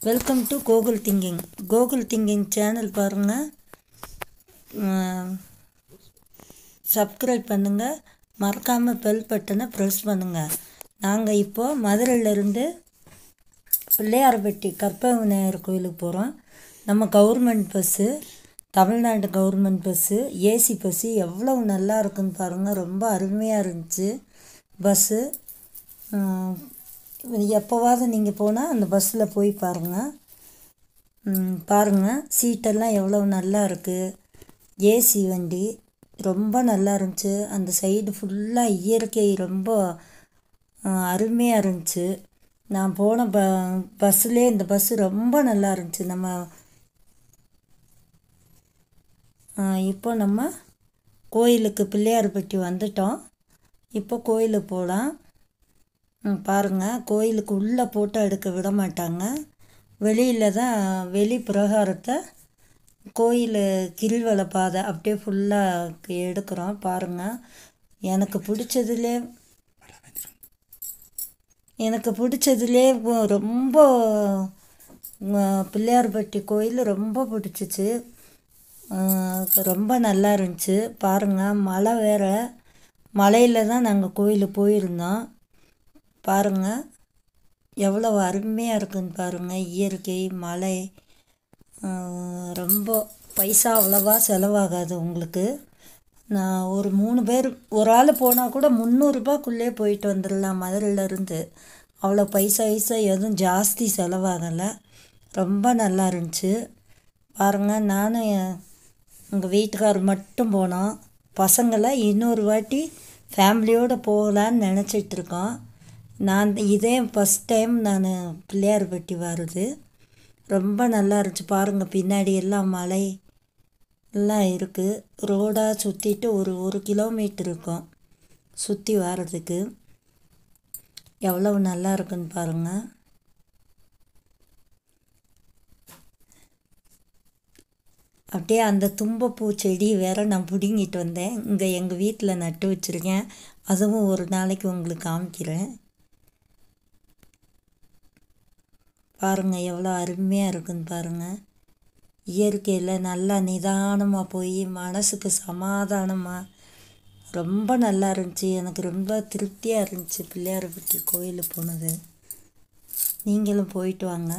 welcome to Gokul thinking Gokul thinking channel பாருங்கள் subscribe பண்ணுங்கள் மறக்காமல் பெல் பட்டனை ப்ரெஸ் பண்ணுங்கள் நாங்கள் இப்போது மதுரையிலேருந்து பிள்ளையார்பட்டி கற்பக விநாயகர் கோயிலுக்கு போகிறோம் நம்ம government bus Tamil Nadu government bus AC bus எவ்வளவு நல்லா இருக்குன்னு பாருங்கள் ரொம்ப அருமையாக இருந்துச்சு பஸ்ஸு எப்போவாவது நீங்கள் போனால் அந்த பஸ்ஸில் போய் பாருங்கள் பாருங்கள் சீட்டெல்லாம் எவ்வளோ நல்லா இருக்குது ஏசி வண்டி ரொம்ப நல்லா இருந்துச்சு அந்த சைடு ஃபுல்லாக இயற்கை ரொம்ப அருமையாக இருந்துச்சு நான் போன ப பஸ்ஸுலே இந்த பஸ்ஸு ரொம்ப நல்லா இருந்துச்சு நம்ம இப்போ நம்ம கோயிலுக்கு பிள்ளையார்பட்டி வந்துட்டோம் இப்போ கோயிலுக்கு போகலாம் பாருங்கள் கோயிலுக்கு உள்ளே ஃபோட்டோ எடுக்க விட மாட்டாங்க வெளியில் தான் வெளி பிரகாரத்தை கோயில் கிரிவல பாதை அப்படியே ஃபுல்லாக எடுக்கிறோம் பாருங்கள் எனக்கு பிடிச்சதுலே எனக்கு பிடிச்சதுலே ரொம்ப பிள்ளையார்பட்டி கோயில் ரொம்ப பிடிச்சிச்சு ரொம்ப நல்லா இருந்துச்சு பாருங்கள் மழை வேறு மலையில் தான் நாங்கள் கோயிலுக்கு போயிருந்தோம் பாருங்கள் எவ்வளோ அருமையாக இருக்குன்னு பாருங்கள் இயற்கை மலை ரொம்ப பைசா அவ்வளோவா செலவாகாது உங்களுக்கு நான் ஒரு மூணு பேர் ஒரு ஆள் போனால் கூட முந்நூறுரூபாக்குள்ளே போயிட்டு வந்துடலாம் மதுரையிலேருந்து அவ்வளோ பைசா பைசா எதுவும் ஜாஸ்தி செலவாகலை ரொம்ப நல்லா இருந்துச்சு பாருங்கள் நானும் எங்கள் வீட்டுக்கார் மட்டும் போனோம் பசங்களை இன்னொரு வாட்டி ஃபேமிலியோடு போகலான்னு நினச்சிட்ருக்கோம் நான் இதே ஃபஸ்ட் டைம் நான் பிள்ளையார்பட்டி வருது ரொம்ப நல்லா இருந்துச்சு பாருங்கள் பின்னாடி எல்லாம் மலை எல்லாம் இருக்குது ரோடாக சுற்றிட்டு ஒரு ஒரு கிலோமீட்டர் இருக்கும் சுற்றி வர்றதுக்கு எவ்வளவு நல்லா இருக்குன்னு பாருங்கள் அப்படியே அந்த தும்பப்பூ செடி வேற நான் பிடுங்கிட்டு வந்தேன் இங்கே எங்கள் வீட்டில் நட்டு வச்சுருக்கேன் அதுவும் ஒரு நாளைக்கு உங்களுக்கு காமிக்கிறேன் பாருங்கள் எவ்வளோ அருமையாக இருக்குன்னு பாருங்கள் இயற்கையில் நல்லா நிதானமாக போய் மனசுக்கு சமாதானமாக ரொம்ப நல்லா இருந்துச்சு எனக்கு ரொம்ப திருப்தியாக இருந்துச்சு பிள்ளையார்பட்டி கோயிலுக்கு போனது நீங்களும் போயிட்டு வாங்க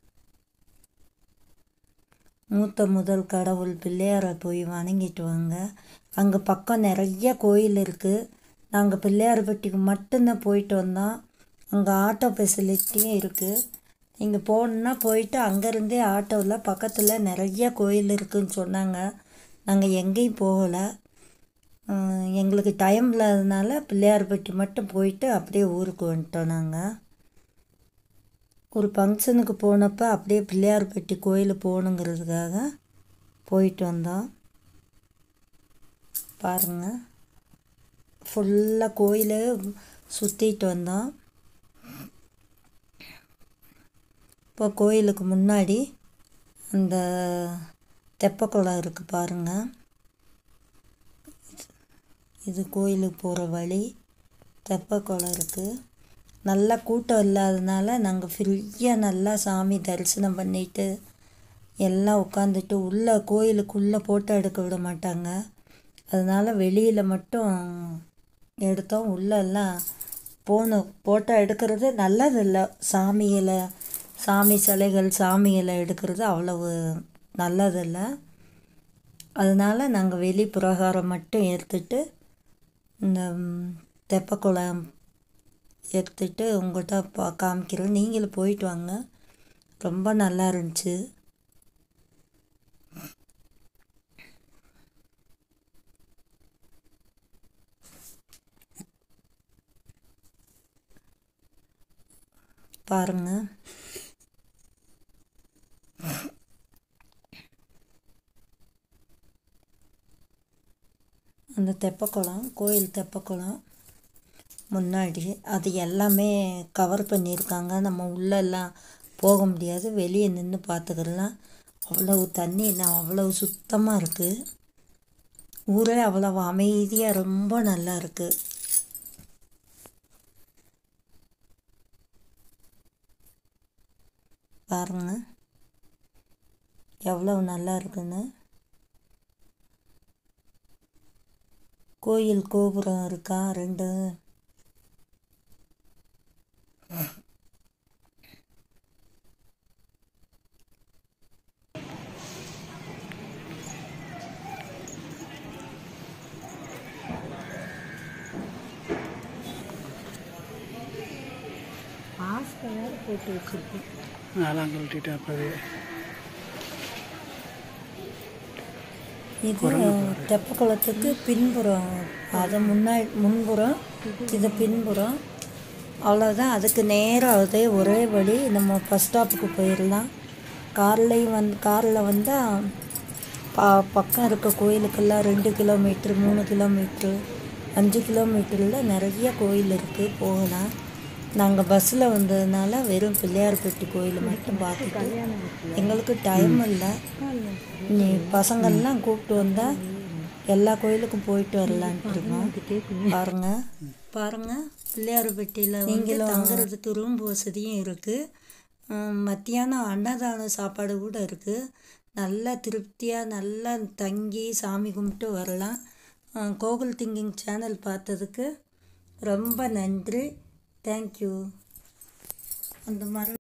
மூத்த முதல் கடவுள் பிள்ளையாரை போய் வணங்கிட்டு வாங்க அங்கே பக்கம் நிறைய கோயில் இருக்குது நாங்கள் பிள்ளையார்பட்டிக்கு மட்டும்தான் போயிட்டு வந்தோம் அங்கே ஆட்டோ ஃபெசிலிட்டியும் இருக்குது நீங்கள் போகணுன்னா போயிட்டு அங்கேருந்தே ஆட்டோவில் பக்கத்தில் நிறைய கோயில் இருக்குதுன்னு சொன்னாங்க நாங்கள் எங்கேயும் போகலை எங்களுக்கு டைம் இல்லாததுனால பிள்ளையார்பட்டி மட்டும் போயிட்டு அப்படியே ஊருக்கு வந்துட்டோம் நாங்கள் ஒரு ஃபங்க்ஷனுக்கு போனப்போ அப்படியே பிள்ளையார்பட்டி கோயில் போகணுங்கிறதுக்காக போயிட்டு வந்தோம் பாருங்கள் ஃபுல்லாக கோயிலை சுற்றிட்டு வந்தோம் இப்போ கோயிலுக்கு முன்னாடி அந்த தெப்பக்குளம் இருக்குது பாருங்கள் இது கோயிலுக்கு போகிற வழி தெப்பக்குளம் இருக்குது நல்லா கூட்டம் இல்லாததுனால நாங்கள் ஃப்ரீயாக நல்லா சாமி தரிசனம் பண்ணிவிட்டு எல்லாம் உட்காந்துட்டு உள்ளே கோயிலுக்குள்ளே ஃபோட்டோ எடுக்க விட மாட்டாங்க அதனால் வெளியில் மட்டும் எடுத்தோம் உள்ளெல்லாம் போகணும் ஃபோட்டோ எடுக்கிறது நல்லதில்லை சாமிகளை சாமி சிலைகள் சாமிகளை எடுக்கிறது அவ்வளவு நல்லதில்லை அதனால் நாங்கள் வெளி பிரகாரம் மட்டும் எடுத்துட்டு இந்த தெப்பக்குளம் எடுத்துட்டு உங்கள்கிட்ட பா காமிக்கிறோம் நீங்களும் போயிட்டு வாங்க ரொம்ப நல்லா இருந்துச்சு பாருங்கள் அந்த தெப்பக்குளம் கோயில் தெப்பக்குளம் முன்னாடி அது எல்லாமே கவர் பண்ணியிருக்காங்க நம்ம உள்ளெல்லாம் போக முடியாது வெளியே நின்று பார்த்துக்கலாம் அவ்வளவு தண்ணி நான் அவ்வளவு சுத்தமாக இருக்குது ஊரே அவ்வளவு அமைதியாக ரொம்ப நல்லா இருக்குது பாருங்கள் எவ்வளோ நல்லா இருக்குன்னு கோயில் கோபுரம் இருக்கா ரெண்டு மாஸ்க் வேறு போட்டு வச்சுருக்கேன் அதெல்லாம் கழட்டிட்டேன் அப்போவே இது தெப்பக்குளத்துக்கு பின்புறம் அது முன்னாடி முன்புறம் இது பின்புறம் அவ்வளோதான் அதுக்கு நேராக அதே ஒரே வழி நம்ம பஸ் ஸ்டாப்புக்கு போயிடலாம் கார்லேயும் வந்து காரில் வந்தால் ப பக்கம் இருக்க கோயிலுக்கெல்லாம் ரெண்டு கிலோமீட்ரு மூணு கிலோமீட்ரு அஞ்சு கிலோமீட்டரில் நிறைய கோயில் இருக்குது போகலாம் நாங்கள் பஸ்ஸில் வந்ததுனால வெறும் பிள்ளையார்பட்டி கோயில் மட்டும் பார்த்துட்டு எங்களுக்கு டைம் இல்லை நீ பசங்கள்லாம் கூப்பிட்டு வந்தால் எல்லா கோயிலுக்கும் போயிட்டு வரலான்ட்டு இருக்கோம் பாருங்க பாருங்க பிள்ளையார்பட்டியில் நீங்களும் தங்குறதுக்கு ரூம் வசதியும் இருக்குது மத்தியானம் அன்னதான சாப்பாடு கூட இருக்குது நல்லா திருப்தியாக நல்லா தங்கி சாமி கும்பிட்டு வரலாம் அஹ் கோகுல் திங்கிங் சேனல் பார்த்ததுக்கு ரொம்ப நன்றி தேங்க்யூ அந்த மாதிரி